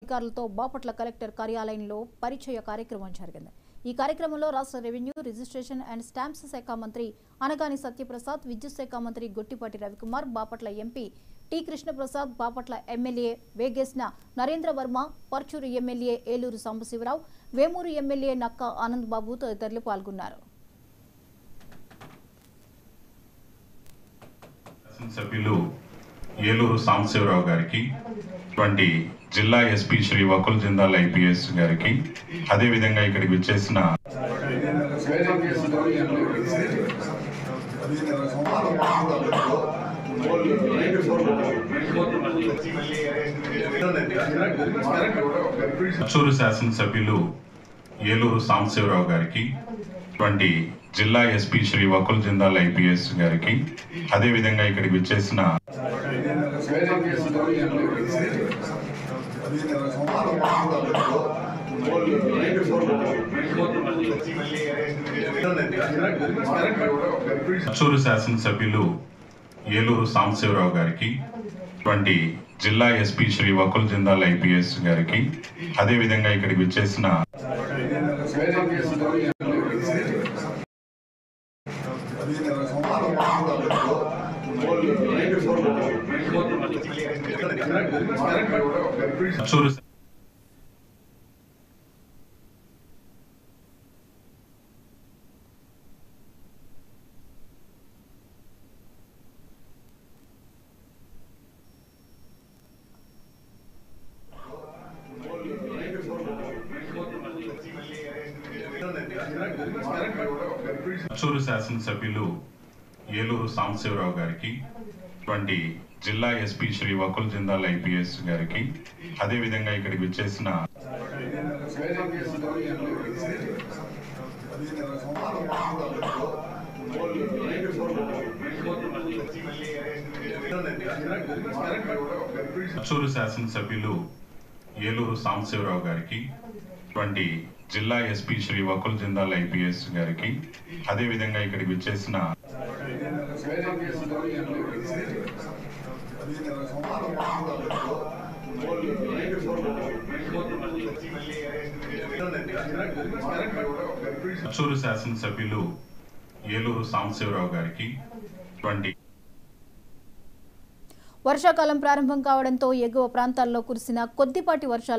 అధికారులతో బాపట్ల కలెక్టర్ కార్యాలయంలో పరిచయ కార్యక్రమం జరిగింది ఈ కార్యక్రమంలో రాష్ట్ర రెవెన్యూ రిజిస్ట్రేషన్ అండ్ స్టాంప్స్ శాఖ మంత్రి అనగాని సత్యప్రసాద్ విద్యుత్ శాఖ మంత్రి Gottipati Ravikumar Bapatla MP T Krishnaprasad Bapatla MLA Vegesina Narendra Varma Parchur MLA Eluri Sambasivarao Vemuru MLA Nakka Anand బాబు తదితరులు పాల్గొన్నారు సభ్యులు ఏలూరు సాంబశివరావు గారికి ఇటువంటి జిల్లా ఎస్పీ శ్రీ వకుల్ జిందాల్ ఐపీఎస్ గారికి అదేవిధంగా ఇక్కడికి విచ్చేసిన అచ్చూరు శాసనసభ్యులు ఏలూరు సాంబశివరావు గారికి ఇటువంటి జిల్లా ఎస్పీ శ్రీ వకుల్ జిందాల్ ఐపీఎస్ గారికి అదేవిధంగా ఇక్కడికి విచ్చేసిన అచ్చూరు శాసనసభ్యులు ఏలూరు సాంబశివరావు గారికి ఇటువంటి జిల్లా ఎస్పీ శ్రీ వకుల్ జిందాల్ ఐపీఎస్ గారికి అదేవిధంగా ఇక్కడికి విచ్చేసిన అచ్చూరు అచ్చూరు శాసనసభ్యులు ఏలూరు సాంబశివరావు గారికి ఇటువంటి జిల్లా ఎస్పీ శ్రీ వకుల్ జిందాల్ ఐపీఎస్ గారికి అదేవిధంగా ఇక్కడికి విచ్చేసిన అచ్చూరు శాసనసభ్యులు ఏలూరు సాంబశివరావు గారికి ఇటువంటి జిల్లా ఎస్పీ శ్రీ వకుల్ జిందాల్ ఐపీఎస్ గారికి అదేవిధంగా ఇక్కడికి విచ్చేసిన అచ్చూరు శాసనసభ్యులు ఏలూరు సాంబశివరావు గారికి ఇటువంటి వర్షాకాలం ప్రారంభం కావడంతో ఎగువ ప్రాంతాల్లో కురిసిన కొద్దిపాటి వర్షాల